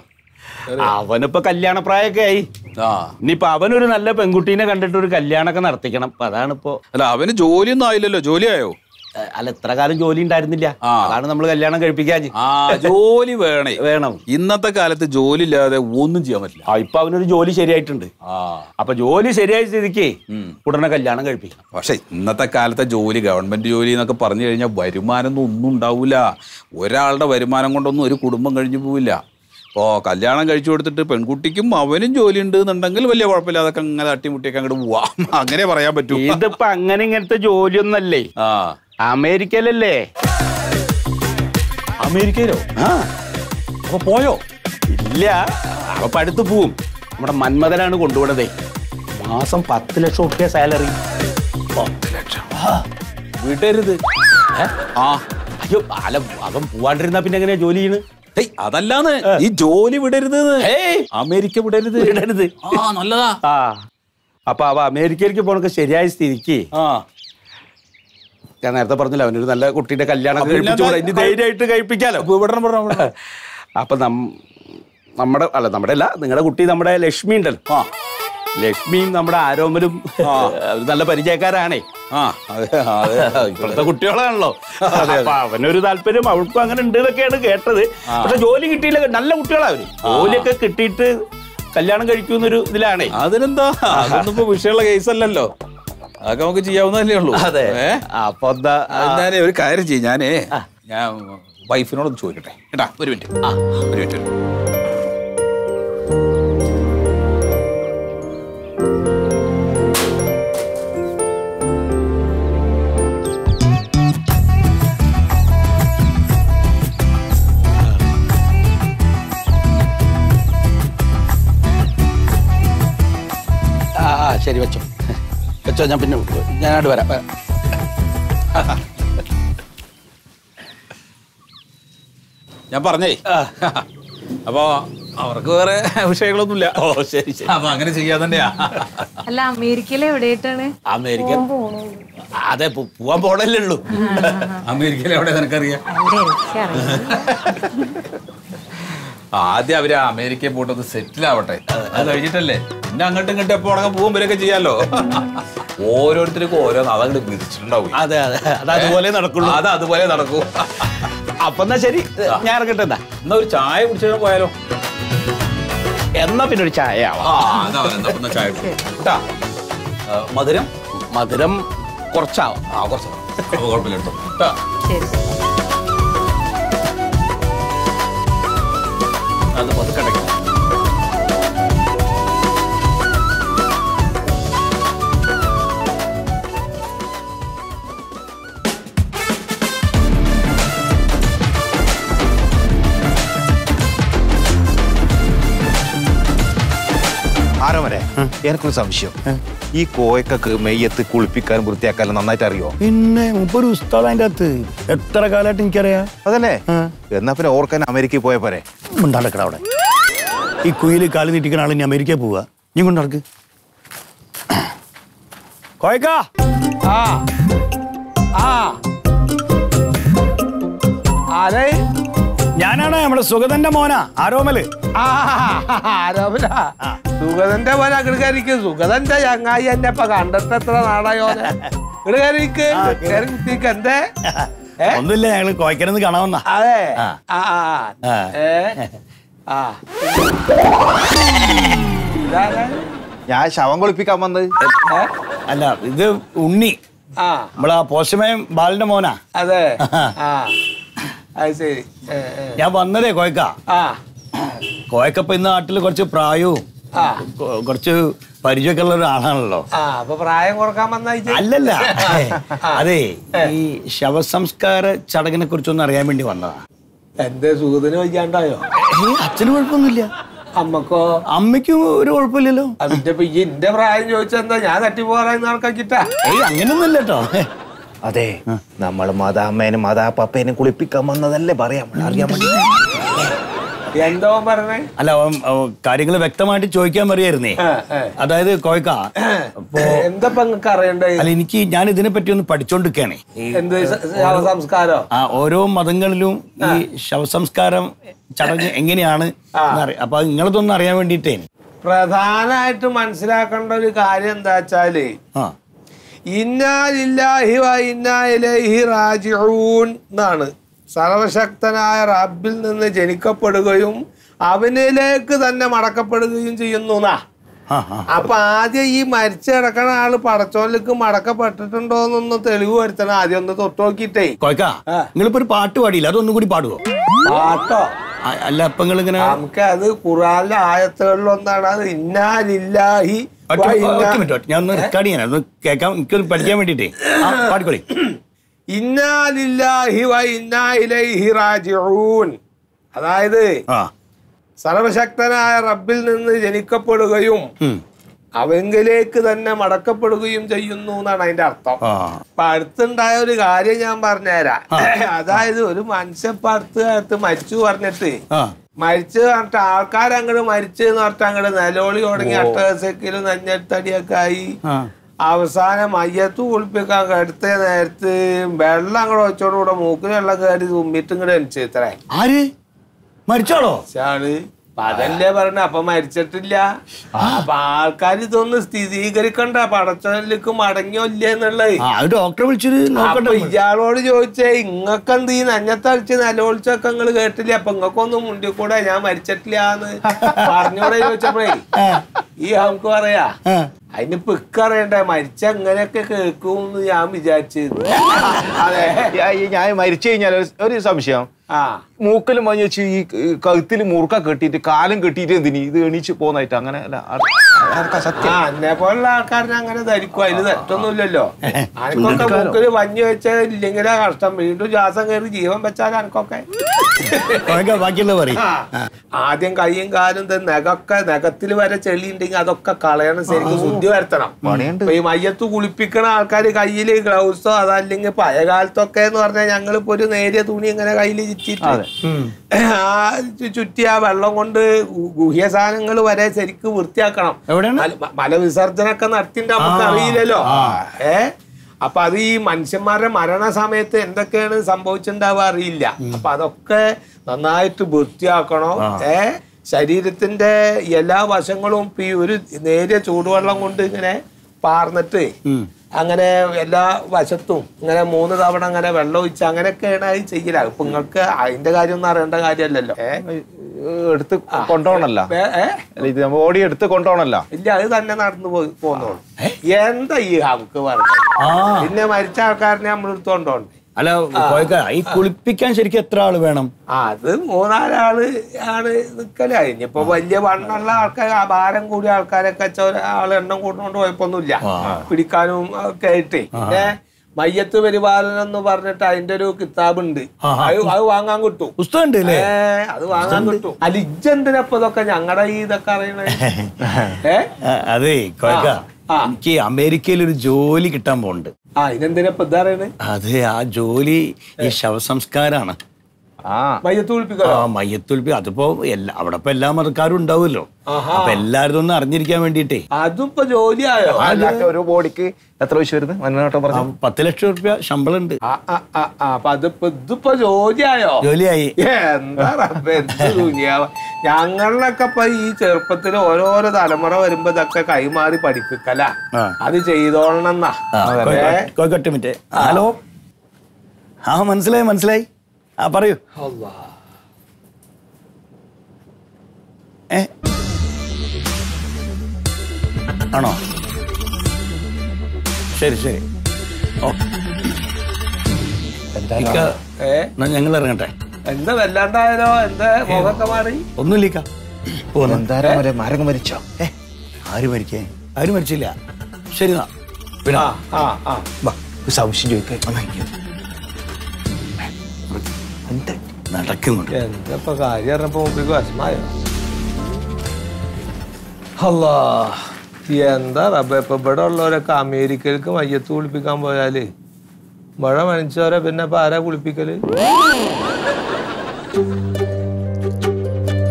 അവനിപ്പോ കല്യാണ പ്രായമൊക്കെ ആയി ആ ഇനിയിപ്പൊ അവനൊരു നല്ല പെൺകുട്ടീനെ കണ്ടിട്ട് ഒരു കല്യാണമൊക്കെ നടത്തിക്കണം അപ്പൊ അതാണിപ്പോ അല്ല അവന് ജോലിയൊന്നും ആയില്ലല്ലോ ജോലിയായോ ഏ, അല്ല ഇത്ര കാലം ജോലി ഉണ്ടായിരുന്നില്ല ആ. അതാണ് നമ്മൾ കല്യാണം കഴിപ്പിക്കാൻ ആ ജോലി വേണേ വേണം ഇന്നത്തെ കാലത്ത് ജോലി ഇല്ലാതെ ഒന്നും ചെയ്യാൻ പറ്റില്ല ആ ഇപ്പൊ അവനൊരു ജോലി ശരിയായിട്ടുണ്ട് ആ അപ്പൊ ജോലി ശരിയായ സ്ഥിതിക്ക് ഉടനെ കല്യാണം കഴിപ്പിക്കണം പക്ഷെ ഇന്നത്തെ കാലത്തെ ജോലി ഗവൺമെന്റ് ജോലി എന്നൊക്കെ പറഞ്ഞു കഴിഞ്ഞാൽ വരുമാനം ഒന്നും ഒന്നും ഉണ്ടാവില്ല ഒരാളുടെ വരുമാനം കൊണ്ടൊന്നും ഒരു കുടുംബം കഴിഞ്ഞു പോവില്ല ഇപ്പോൾ കല്യാണം കഴിച്ചു കൊടുത്തിട്ട് പെൺകുട്ടിക്കും അവനും ജോലി ഉണ്ട് എന്നുണ്ടെങ്കിൽ വലിയ കുഴപ്പമില്ല അതൊക്കെ അങ്ങനെ തട്ടിമുട്ടിയൊക്കെ അങ്ങോട്ട് പോവാം അങ്ങനെ പറയാൻ പറ്റൂ ഇതിപ്പോ അങ്ങനെ ഇങ്ങനത്തെ ജോലിയൊന്നല്ലേ ആ അമേരിക്കയിലല്ലേ അമേരിക്കയിലോ ആ അപ്പൊ പോയോ ഇല്ല അപ്പൊ അടുത്ത് പോവും നമ്മുടെ മന്മഥനാണ് കൊണ്ടുപോണതേ മാസം പത്ത് ലക്ഷം റുപ്യ സാലറി പത്ത് ലക്ഷം വിടരുത് ആ അയ്യോ അല്ല അവൻ പോവാണ്ടിരുന്നാ പിന്നെ എങ്ങനെയാ ജോലി ചെയ്യണ് ഹേയ്, അതല്ലാന്ന് ഈ ജോലി വിടരുത് ഏയ്. അമേരിക്ക വിടരുത് വിടരുത്. ആ നല്ലതാ ആ അപ്പൊ അവ അമേരിക്കയിലേക്ക് പോണൊക്കെ ശരിയായ സ്ഥിതിക്ക് ആ ഞാൻ നേരത്തെ പറഞ്ഞില്ല അവനൊരു നല്ല കുട്ടിയുടെ കല്യാണം അപ്പൊ പിന്നെ കഴിപ്പിച്ചുകൂടെ ഇനി എന്താ? ധൈര്യമായിട്ട് കഴിപ്പിക്കാലോ വിടണം വിടണം വിടണം അപ്പൊ നം നമ്മുടെ അല്ല നമ്മുടെ അല്ല നിങ്ങളുടെ കുട്ടി നമ്മുടെ ലക്ഷ്മി ഉണ്ടല്ലോ ആ ലക്ഷ്മിയും നമ്മുടെ ആരോമലും അവര് നല്ല പരിചയക്കാരാണേ ആ അതെ അതെ ഇപ്പോഴത്തെ കുട്ടികളാണല്ലോ അപ്പൊ അവനൊരു താല്പര്യം അവൾക്കും അങ്ങനെ ഉണ്ട് എന്നൊക്കെയാണ് കേട്ടത് പക്ഷെ ജോലി കിട്ടിയില്ല നല്ല കുട്ടികളാ അവര് ജോലിയൊക്കെ കിട്ടിയിട്ട് കല്യാണം കഴിക്കുന്നൊരു ഇതിലാണേ അതിനെന്താ അതൊന്നും ഇപ്പൊ വിഷയമുള്ള കേസല്ലല്ലോ അതൊക്കെ നമുക്ക് ചെയ്യാവുന്നതല്ലേ ഉള്ളൂ അതെ ഏ? അപ്പൊ എന്താ എന്നാലേ ഒരു കാര്യം ചെയ്യും ഞാനേ ഞാൻ വൈഫിനോടൊന്ന് ചോദിക്കട്ടെ കേട്ടാ ഒരു മിനിറ്റ് ഒരു മിനിറ്റ് ഒരു മിനിറ്റ്. ആ ആ, ശരി വെച്ചോ വെച്ചോ ഞാൻ പിന്നെ ഞാനോട് വരാം ഞാൻ പറഞ്ഞേ അപ്പൊ അവർക്ക് വേറെ വിഷയങ്ങളൊന്നുമില്ല ഓ ശരി ശരി അപ്പൊ അങ്ങനെ ചെയ്യാൻ തന്നെയാ അല്ല അമേരിക്കയിൽ എവിടെയായിട്ടാണ് അമേരിക്ക അതെ പോ- പോവാൻ പോണല്ലേ ഉള്ളൂ അമേരിക്കയിൽ എവിടെ നിനക്കറിയാം ആദ്യം അവര് അമേരിക്കയിൽ പോയിട്ടൊന്ന് സെറ്റിൽ ആവട്ടെ അത് കഴിഞ്ഞിട്ടല്ലേ പിന്നെ അങ്ങോട്ടും ഇങ്ങോട്ടും എപ്പോ ഉടങ്ങാൻ പോകും വരെയൊക്കെ ചെയ്യാലോ ഓരോരുത്തർക്കും ഓരോന്ന് അതങ്ങോട്ട് വിധിച്ചിട്ടുണ്ടാവും അതെ അതെ അത് അതുപോലെ നടക്കുള്ളൂ അത് അതുപോലെ നടക്കൂ അപ്പൊ എന്നാ ശരി ഞാൻ ഇറങ്ങട്ടെ എന്നാ എന്നാ ഒരു ചായ കുടിച്ചിട്ട് പോയാലോ എന്നാ പിന്നെ ഒരു ചായ ആവാം ആ അതാ എന്നാ പിന്നെ ചായ കുടിക്കാം. കേട്ടാ ആ, മധുരം മധുരം കുറച്ചാവും ആ കുറച്ച് അപ്പൊ കുഴപ്പമില്ല എടുത്തോ കേട്ടാ ശരി അത് പതുക്കടയ്ക്കും ആരോ വരെ എനിക്കൊരു സംശയം ഈ കോയക്കൊക്കെ മെയ്യത്ത് കുളിപ്പിക്കാനും വൃത്തിയാക്കാനും നന്നായിട്ട് അറിയോ പിന്നെ മുപ്പൊരു ഉസ്താദ് അതിൻ്റെ അകത്ത് എത്ര കാലമായിട്ട് എനിക്കറിയാം അതല്ലേ എന്നാ പിന്നെ ഓർക്കാൻ അമേരിക്കയിൽ പോയ പോരെ ഉണ്ടാക്കട അവിടെ ഈ കുയിൽ കാല് നീട്ടിക്കുന്ന ആൾ ഇനി അമേരിക്കയിൽ പോവുക നീ കൊണ്ട് നടക്ക് കോയക്കാ ആ ആ ആരെ ഞാനാണ് നമ്മുടെ സുഗതന്റെ മോനാ ആരോമല് ആ ആരോപണ സുഗതന്റെ പോലെ അങ്ങോട്ട് സുഗതന്റെ ചങ്ങായി എന്നെ ഇപ്പൊ കണ്ടിട്ട് എത്ര നാടായോ ഇങ്ങോട്ട് കയറിക്ക് കയറി കുത്തിക്ക് എന്തേ ഏ? ഒന്നുമില്ല ഞങ്ങള് കോയക്കനെന്ന് കാണാമെന്നാ അതെ ആ. ആ ആ ആ. ഏ ആ ഇതാരാ? ഞാൻ ശവം കുളിപ്പിക്കാൻ വന്നത് ഏ? അല്ല ഇത് ഉണ്ണി ആ നമ്മളാ പോസ്റ്റമേൻ ബാലന്റെ മോനാ അതെ ആ അത് ശരി ഏ, ഏ. ഞാൻ വന്നതേ കോയക്ക ആ കോയക്കപ്പ ഇന്ന് നാട്ടിൽ കുറച്ച് പ്രായവും ആ കൊ- കുറച്ച് പരിചയമൊക്കെ ഉള്ള ഒരാളാണല്ലോ ആ അപ്പൊ പ്രായം കുറക്കാൻ വന്നായിട്ട് അല്ലല്ല അതെ ഈ ശവസംസ്കാര ചടങ്ങിനെ കുറിച്ചൊന്ന് അറിയാൻ വേണ്ടി വന്നതാ എന്റെ സുഹൃത്തിന് വയ്ക്കാണ്ടായോ ഏയ് അച്ഛന് കുഴപ്പമൊന്നുമില്ല അമ്മക്കോ അമ്മയ്ക്കും ഒരു കുഴപ്പമില്ലല്ലോ അതിന്റെ ഇപ്പൊ ഈ എന്റെ പ്രായം ചോദിച്ചെന്താ ഞാൻ തട്ടിപ്പോറായി നടക്കാക്കിട്ടാ ഏയ് അങ്ങനൊന്നുമില്ല കേട്ടോ അതെ നമ്മൾ മതാമ്മേനും മതാപ്പപ്പേനും കുളിപ്പിക്കാൻ വന്നതല്ലേ പറയാം അറിയാൻ വേണ്ടി എന്തോ പറഞ്ഞേ അല്ല കാര്യങ്ങൾ വ്യക്തമായിട്ട് ചോദിക്കാൻ പറയായിരുന്നേ ആ, ആ. അതായത് കോയക്ക അപ്പോ എന്താ നിങ്ങൾക്ക് അറിയണ്ടേ അല്ല എനിക്ക് ഞാൻ ഇതിനെ പറ്റി ഒന്ന് പഠിച്ചോണ്ടിരിക്കുകയാണേ ഈ എന്ത് സ- ശവസംസ്കാരോ ആ ഓരോ മതങ്ങളിലും ഈ ശവസംസ്കാരം ചടങ്ങ് എങ്ങനെയാണ് എന്നറി- അപ്പൊ നിങ്ങളതൊന്നും അറിയാൻ വേണ്ടിയിട്ടേ പ്രധാനമായിട്ട് മനസ്സിലാക്കേണ്ട ഒരു കാര്യം എന്താ വെച്ചാല് ആ ഇന്നാലില്ലാഹി വ ഇന്നാ ഇലൈഹി റാജിഊൻ എന്നാണ് സർവശക്തനായ റബ്ബിൽ നിന്ന് ജനിക്കപ്പെടുകയും അവനിലേക്ക് തന്നെ മടക്കപ്പെടുകയും ചെയ്യുന്നു എന്നാ ആ ആ അപ്പൊ ആദ്യം ഈ മരിച്ചു കിടക്കണ ആള് പടച്ചോലിക്ക് മടക്കപ്പെട്ടിട്ടുണ്ടോ എന്നൊന്ന് തെളിവ് വരുത്തണം ആദ്യം ഒന്ന് തൊട്ട് നോക്കിയിട്ടേ കോയക്ക നിങ്ങളിപ്പോ ഒരു പാട്ട് പാടിയില്ല അതൊന്നും കൂടി പാടുവോ പാട്ടോ ആ, അല്ല അപ്പൊ നിങ്ങൾ ഇങ്ങനെ നമുക്ക് അത് ഖുറാനിലെ ആയത്തുകളിലൊന്നാണ് അത് ഇന്നാലില്ലാഹി ഒറ്റ വ ഒറ്റ ഇന്നാ- മിനിറ്റ് ഒറ്റ- ഞാൻ ഒന്ന് റെക്കോർഡ് ചെയ്യാൻ ഒന്ന് കേൾക്കാം എനിക്കൊന്ന് പഠിക്കാൻ വേണ്ടിട്ടേ ആ പാടിക്കോളി ഇന്നാലില്ലാഹി വ ഇന്നാ ഇലൈഹി റാജിഊൻ അതായത് ആ സർവശക്തനായ റബ്ബിൽ നിന്ന് ജനിക്കപ്പെടുകയും ഉം. അവങ്കിലേക്ക് തന്നെ മടക്കപ്പെടുകയും ചെയ്യുന്നു എന്നാണ് അതിന്റെ അർത്ഥം ആ അപ്പൊ അടുത്തുണ്ടായ ഒരു കാര്യം ഞാൻ പറഞ്ഞുതരാം അതായത് ഒരു മനുഷ്യൻ ഇപ്പൊ അടുത്ത് കാലത്ത് മരിച്ചു പറഞ്ഞിട്ട് ആ മരിച്ചു പറഞ്ഞിട്ട് ആൾക്കാർ അങ്ങോട്ട് മരിച്ചു എന്ന് പറഞ്ഞിട്ട് അങ്ങോട്ട് നിലവിളി തുടങ്ങി അട്ടകസക്കിലും നഞ്ഞത്തടിയൊക്കെ ആയി ആ അവസാനം മയ്യത്ത് കുളിപ്പിക്കാൻ കടുത്ത നേരത്ത് വെള്ളം അങ്ങോട്ട് വെച്ചോടുകൂടെ മൂക്കിൽ വെള്ളം കയറി തുമ്മിട്ട് ഇങ്ങോട്ട് എനിച്ചത്രേ ആര് മരിച്ചോളോ ആള് അപ്പൊ അതല്ലേ പറഞ്ഞ അപ്പൊ മരിച്ചിട്ടില്ല അപ്പൊ ആൾക്കാർ ഇതൊന്ന് സ്ഥിരീകരിക്കണ്ട പടച്ചലിക്ക് മടങ്ങിയോ ഇല്ല എന്നുള്ളത് ആ അത് ഡോക്ടറെ വിളിച്ചിട്ട് അപ്പൊ നോക്കട്ടെ ഇയാളോട് ചോദിച്ചേ ഇങ്ങക്ക് എന്ത് ഈ നഞ്ഞത്തളിച്ച് നിലവിളിച്ചൊക്കെ നിങ്ങള് കേട്ടില്ല അപ്പൊ ഇങ്ങക്കൊന്നും മുണ്ടിക്കൂടെ ഞാൻ മരിച്ചിട്ടില്ല എന്ന് പറഞ്ഞോടെ ചോദിച്ചപ്പോഴേ ഈ നമുക്ക് പറയാ ആ. അതിനിപ്പോ ഇക്കറിയണ്ടേ മരിച്ച എങ്ങനെയൊക്കെ കേൾക്കും ഞാൻ വിചാരിച്ചിരുന്നു അതെ ഞാൻ മരിച്ചു കഴിഞ്ഞാൽ ഒരു- ഒരു സംശയം ആ മൂക്കലും മഞ്ഞ വെച്ച് ഈ കഴുത്തിൽ മുറുക്ക കെട്ടിയിട്ട് കാലം കെട്ടിയിട്ട് എന്തിന് ഇത് എണീച്ച് പോന്നായിട്ട് അങ്ങനെ അല്ല ആ- അതൊക്കെ സത്യം ആ എന്നെ പോലുള്ള ആൾക്കാരനെ അങ്ങനെ ധരിക്കും അതില് തെറ്റൊന്നുമില്ലല്ലോ അനക്കൊക്കെ മൂക്കില് വഞ്ഞു വെച്ചാൽ ഇല്ലെങ്കിലാ കഷ്ടം വീണ്ടും ശ്വാസം കയറി ജീവൻ വെച്ചാൽ അനക്കൊക്കെ കോയക്ക ബാക്കിയുള്ള പറയും ആ. ആദ്യം കൈയും കാലും ദേ നഖമൊക്കെ നഖത്തിൽ വരെ ചെളി ഉണ്ടെങ്കിൽ അതൊക്കെ കളയണം ശരിക്കും ശുദ്ധി വരുത്തണം പണിയുണ്ട്. ഇപ്പൊ ഈ മയ്യത്ത് കുളിപ്പിക്കണ ആൾക്കാർ കയ്യില് ഗ്ലൗസോ അതല്ലെങ്കിൽ പഴയ കാലത്തൊക്കെ എന്ന് പറഞ്ഞാൽ ഞങ്ങളിപ്പോ ഒരു നേരിയ തുണി ഇങ്ങനെ കയ്യിൽ ചുറ്റിട്ട് ആ ചു- ചുറ്റി ആ വെള്ളം കൊണ്ട് ഗു- ഗുഹ്യ സാധനങ്ങൾ വരെ ശരിക്കും വൃത്തിയാക്കണം എവിടെയാണ്? മല- മലവിസർജനൊക്കെ നടത്തിണ്ട് നമുക്ക് അറിയില്ലല്ലോ ഏ അപ്പൊ അത് ഈ മനുഷ്യന്മാരുടെ മരണ സമയത്ത് എന്തൊക്കെയാണ് സംഭവിച്ചിട്ടുണ്ടാവുക അറിയില്ല അപ്പൊ അതൊക്കെ നന്നായിട്ട് വൃത്തിയാക്കണം ഏ ശരീരത്തിന്റെ എല്ലാ വശങ്ങളും ഇപ്പൊ ഈ ഒരു നേരിയ ചൂടുവെള്ളം കൊണ്ട് ഇങ്ങനെ പാർന്നിട്ട് അങ്ങനെ എല്ലാ വശത്തും ഇങ്ങനെ മൂന്ന് തവണ അങ്ങനെ വെള്ളം ഒഴിച്ച് അങ്ങനെയൊക്കെയാണ് അത് ചെയ്യല ഇപ്പൊ നിങ്ങൾക്ക് അതിന്റെ കാര്യം ഒന്നും അറിയേണ്ട കാര്യമല്ലല്ലോ ഏ എടുത്ത് കൊണ്ടുപോകണല്ല വേ- ഏ അല്ല ഇത് ബോഡി എടുത്ത് കൊണ്ടുപോകണല്ല ഇല്ല അത് തന്നെ നടന്നു പോയി പോന്നോളൂ എന്താ ഈ നമുക്ക് പറഞ്ഞത് ആ പിന്നെ മരിച്ച ആൾക്കാരനെ നമ്മൾ എടുത്തോണ്ടോണ്ട് അല്ല കോയക്ക ഈ കുളിപ്പിക്കാൻ ശരിക്കും എത്ര ആള് വേണം അത് മൂന്നാലാള് ആണ് നിക്കല് കഴിഞ്ഞിപ്പോ വലിയ വണ്ണുള്ള ആൾക്കാർ ആ ഭാരം കൂടിയ ആൾക്കാരൊക്കെ വെച്ച ഒരാൾ എണ്ണം കൂട്ടുകൊണ്ട് കുഴപ്പമൊന്നുമില്ല പിടിക്കാനും ഒക്കെ ആയിട്ടേ പിന്നെ മയ്യത്ത് പരിപാലനം എന്ന് പറഞ്ഞിട്ട് അതിന്റെ ഒരു കിതാബുണ്ട് അത് അത് വാങ്ങാൻ കിട്ടും പുസ്തകം ഉണ്ട് അല്ലേ ഏ അത് വാങ്ങാൻ കിട്ടും അല്ല ഇജ്ജെന്തിനപ്പൊ ഇതൊക്കെ ഞങ്ങളുടെ ഈ ഇതൊക്കെ അറിയണേ ഏ ആ, അതെ കോയക്ക ആ. എനിക്ക് അമേരിക്കയിൽ ഒരു ജോലി കിട്ടാൻ പോണ്ട് ആ ഇതെന്തിനപ്പൊ ഇതാ അറിയണേ അതെ ആ ജോലി ഈ ശവസംസ്കാരാണ് ആ മയ്യത്ത് കുളിപ്പിക്കോ ആ മയ്യത്തുൽപ്പി അതിപ്പോ എല്ലാ അവിടെ ഇപ്പൊ എല്ലാ മതക്കാരും ഉണ്ടാവുമല്ലോ ആഹാ. അപ്പൊ എല്ലാവരും ഒന്ന് അറിഞ്ഞിരിക്കാൻ വേണ്ടിട്ടേ അതും ഇപ്പൊ ജോലിയായോ അല്ല, ഒരു ബോഡിക്ക് എത്ര പൈസ വരുന്നത് മഞ്ഞോട്ടം ആ, പറഞ്ഞു പത്ത് ലക്ഷം റുപ്യ ശമ്പളം ഉണ്ട് ആ, ആ, ആ, ആ, അപ്പൊ അതിപ്പോ ഇതിപ്പോ ജോലിയായോ ജോലിയായി എന്താ റബ്ബേ, എന്ത് ദുനിയാവ. ഞങ്ങളിലൊക്കെ ഇപ്പൊ ഈ ചെറുപ്പത്തിൽ ഓരോരോ തലമുറ വരുമ്പോ ഇതൊക്കെ കൈമാറി പഠിപ്പിക്കല ആ. അത് ചെയ്തോളണം എന്നാ ആ, കോഴിക്കോട്- കോഴിക്കോട്ട് മിനിറ്റ് ഹലോ ആ മനസ്സിലായി മനസ്സിലായി ആ പറയൂ ഏ ആണോ ശരി ശരി ഓ ഇക്ക, ഏ എന്നാ ഞങ്ങൾ ഇറങ്ങട്ടെ എന്താ വല്ലാണ്ടായാലോ എന്താ മുഖമൊക്കെ മാറി ഒന്നുമില്ല പോന്നു എന്തായാലും വരെ മരങ്ങ് മരിച്ചോ ഏ ആര് മരിക്കേ ആരും മരിച്ചില്ല ശരി എന്നാ പിന്നെ ആ ആ ആ വാ, ഒരു സംശയം ചോദിക്കാം നടക്കുന്നുണ്ട് എന്താ ഇപ്പൊ കാര്യം അറിഞ്ഞപ്പോ മുമ്പിക്ക് വിഷമായോ അല്ലാ എന്താ റബ്ബേ ഇപ്പൊ ഇവിടെ ഉള്ളവരൊക്കെ അമേരിക്കയിലേക്ക് മയ്യത്ത് കുളിപ്പിക്കാൻ പോയാല് ഇവിടെ മനുഷ്യരെ പിന്നെ ഇപ്പൊ ആരാ കുളിപ്പിക്കല്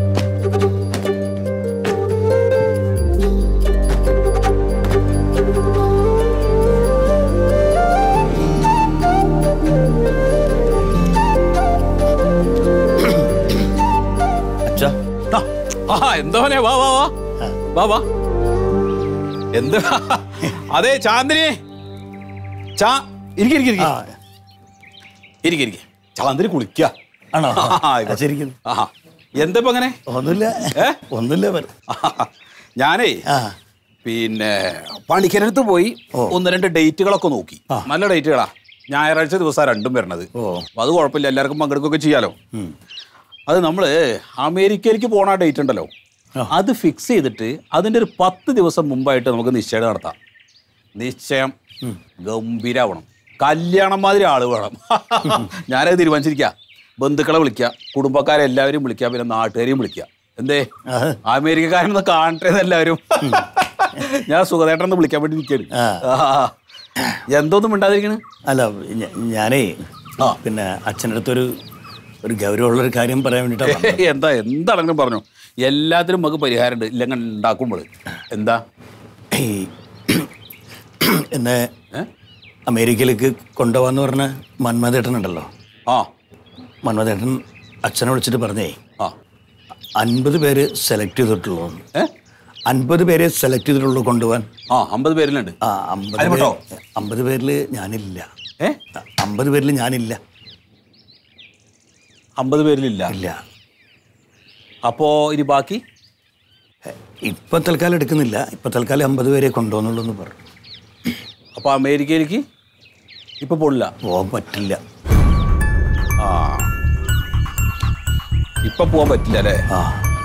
ദാ. ആ എന്താ മോനെ വാ വാ വാ വാ വാ എന്ത് അതെ ചാന്ദിനി ചാ ഇരിക്ക ഇരിക്ക ഇരിക്ക ഇരിക്ക ഇരിക്ക ചാന്ദിനി കുളിക്ക ആണോ ആ, ആ, ആയിക്കോട്ടെ. ശരിക്കും ആഹാ എന്താ ഇപ്പൊ അങ്ങനെ ഒന്നുമില്ല ഏ? ഒന്നുമില്ല പറ ഞാനേ ആ പിന്നെ പണിക്കരടുത്ത് പോയി ഒന്ന് രണ്ട് ഡേറ്റുകളൊക്കെ നോക്കി നല്ല ഡേറ്റുകളാ ഞായറാഴ്ച ദിവസമാണ് രണ്ടും വരണത് അപ്പൊ അത് കുഴപ്പമില്ല എല്ലാവർക്കും പങ്കെടുക്കുകയൊക്കെ ചെയ്യാലോ അത് നമ്മള് അമേരിക്കയിലേക്ക് പോണ ഡേറ്റ് ഉണ്ടല്ലോ അത് ഫിക്സ് ചെയ്തിട്ട് അതിന്റെ ഒരു പത്ത് ദിവസം മുമ്പായിട്ട് നമുക്ക് നിശ്ചയം നടത്താം നിശ്ചയം ഗംഭീരാവണം കല്യാണം മാതിരി ആള് വേണം ഞാനത് തീരുമാനിച്ചിരിക്കുക ബന്ധുക്കളെ വിളിക്കുക കുടുംബക്കാരെ എല്ലാവരും വിളിക്കുക പിന്നെ നാട്ടുകാരെയും വിളിക്കുക എന്തേ അമേരിക്കക്കാരനൊന്ന് കാണട്ടെ എല്ലാവരും ഞാൻ സുഖതേട്ടനൊന്ന് വിളിക്കാൻ വേണ്ടി നിൽക്കുകയാണ് എന്തോന്നും മിണ്ടാതിരിക്കണ് അല്ല ഞ- ഞാനേ പിന്നെ അച്ഛൻ്റെ അടുത്തൊരു ഒരു ഗൗരവമുള്ളൊരു കാര്യം പറയാൻ വേണ്ടിയിട്ടാണ് എന്താ എന്താണെങ്കിലും പറഞ്ഞു എല്ലാത്തിനും നമുക്ക് പരിഹാരമുണ്ട് ഇല്ലെങ്കിൽ ഉണ്ടാക്കുമ്പോൾ എന്താ ഈ എന്നെ അമേരിക്കയിലേക്ക് കൊണ്ടുപോകാന്ന് പറഞ്ഞ മന്മഥേട്ടൻ ഉണ്ടല്ലോ ആ മന്മഥേട്ടൻ അച്ഛനെ വിളിച്ചിട്ട് പറഞ്ഞേ ആ അൻപത് പേര് സെലക്ട് ചെയ്തിട്ടുള്ളൂ ഏ അൻപത് പേരെ സെലക്ട് ചെയ്തിട്ടുള്ളൂ കൊണ്ടുപോകാൻ ആ അമ്പത് പേരിലുണ്ട് ആ അമ്പത് അതിന് പേര്- പെട്ടോ? അമ്പത് പേരിൽ ഞാനില്ല ഏ അമ്പത് പേരിൽ ഞാനില്ല അമ്പത് പേരിലില്ല ഇല്ല അപ്പോ ഇനി ബാക്കി ഇപ്പൊ തൽക്കാലം എടുക്കുന്നില്ല ഇപ്പൊ തൽക്കാലം അമ്പത് പേരെ കൊണ്ടുപോകുന്നുള്ളൂ എന്ന് പറഞ്ഞു അപ്പൊ അമേരിക്കയിലേക്ക് ഇപ്പൊ പോണില്ല പോകാൻ പറ്റില്ല ആ ഇപ്പൊ പോവാൻ പറ്റില്ല അല്ലേ ആ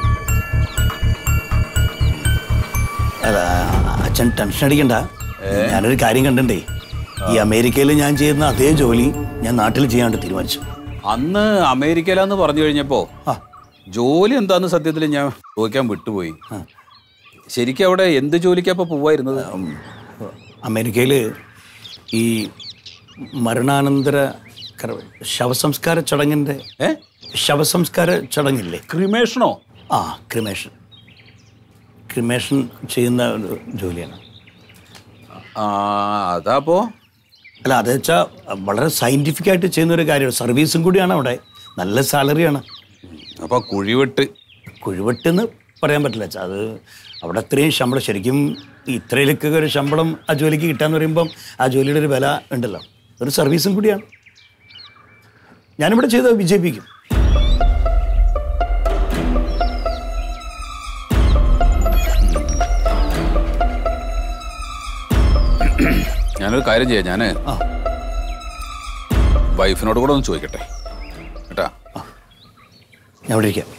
അല്ല അച്ഛൻ ടെൻഷൻ അടിക്കണ്ട ഞാനൊരു കാര്യം കണ്ടേ ഈ അമേരിക്കയിൽ ഞാൻ ചെയ്യുന്ന അതേ ജോലി ഞാൻ നാട്ടിൽ ചെയ്യാണ്ട് തീരുമാനിച്ചു അന്ന് അമേരിക്കയിലാന്ന് പറഞ്ഞു കഴിഞ്ഞപ്പോ ജോലി എന്താന്ന് സത്യത്തിൽ ഞാൻ ചോദിക്കാൻ വിട്ടുപോയി ശരിക്കും അവിടെ എന്ത് ജോലിക്കാ ഇപ്പൊ പോവായിരുന്നത് അമേരിക്കയിൽ ഈ മരണാനന്തര കര- ശവസംസ്കാര ചടങ്ങിൻ്റെ ഏ ശവസംസ്കാര ചടങ്ങില്ലേ ക്രിമേഷനോ ആ ക്രിമേഷൻ ക്രിമേഷൻ ചെയ്യുന്ന ഒരു ജോലിയാണ് ആ അതാപ്പോ അല്ല അത് വെച്ചാൽ വളരെ സയൻറ്റിഫിക് ആയിട്ട് ചെയ്യുന്ന ഒരു കാര്യമാണ് സർവീസും കൂടിയാണ് അവിടെ നല്ല സാലറിയാണ് അപ്പൊ കുഴിവിട്ട് കുഴിവെട്ടെന്ന് പറയാൻ പറ്റില്ല ചാ. അത് അവിടെ അത്രയും ശമ്പളം ശരിക്കും ഇത്രയിലൊക്കെ ഒരു ശമ്പളം ആ ജോലിക്ക് കിട്ടാന്ന് പറയുമ്പം ആ ജോലിയുടെ ഒരു വില ഉണ്ടല്ലോ ഒരു സർവീസും കൂടിയാണ് ഞാനിവിടെ ചെയ്ത് വിജയിപ്പിക്കും ഞാനൊരു കാര്യം ചെയ്യാം ഞാന് വൈഫിനോട് കൂടെ ഒന്ന് ചോദിക്കട്ടെ കേട്ടാ ഞാൻ ഇവിടെ ഇരിക്കാം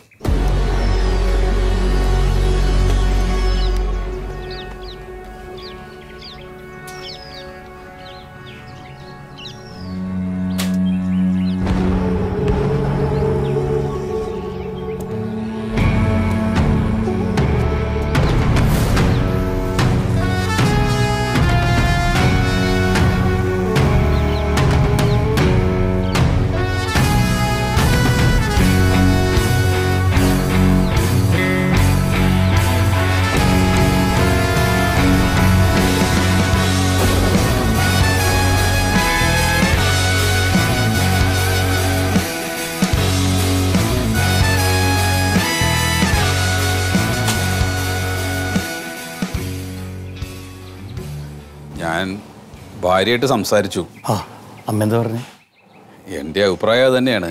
ഞാൻ ഭാര്യയായിട്ട് സംസാരിച്ചു ആ അമ്മ എന്താ പറഞ്ഞേ എൻ്റെ അഭിപ്രായം അത് തന്നെയാണ്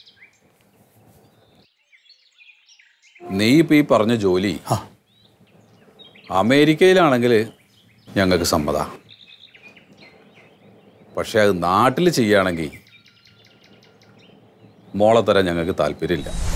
നീ ഇപ്പം ഈ പറഞ്ഞ ജോലി അമേരിക്കയിലാണെങ്കിൽ ഞങ്ങൾക്ക് സമ്മത പക്ഷെ അത് നാട്ടിൽ ചെയ്യുകയാണെങ്കിൽ മോളെ തരാൻ ഞങ്ങൾക്ക് താല്പര്യമില്ല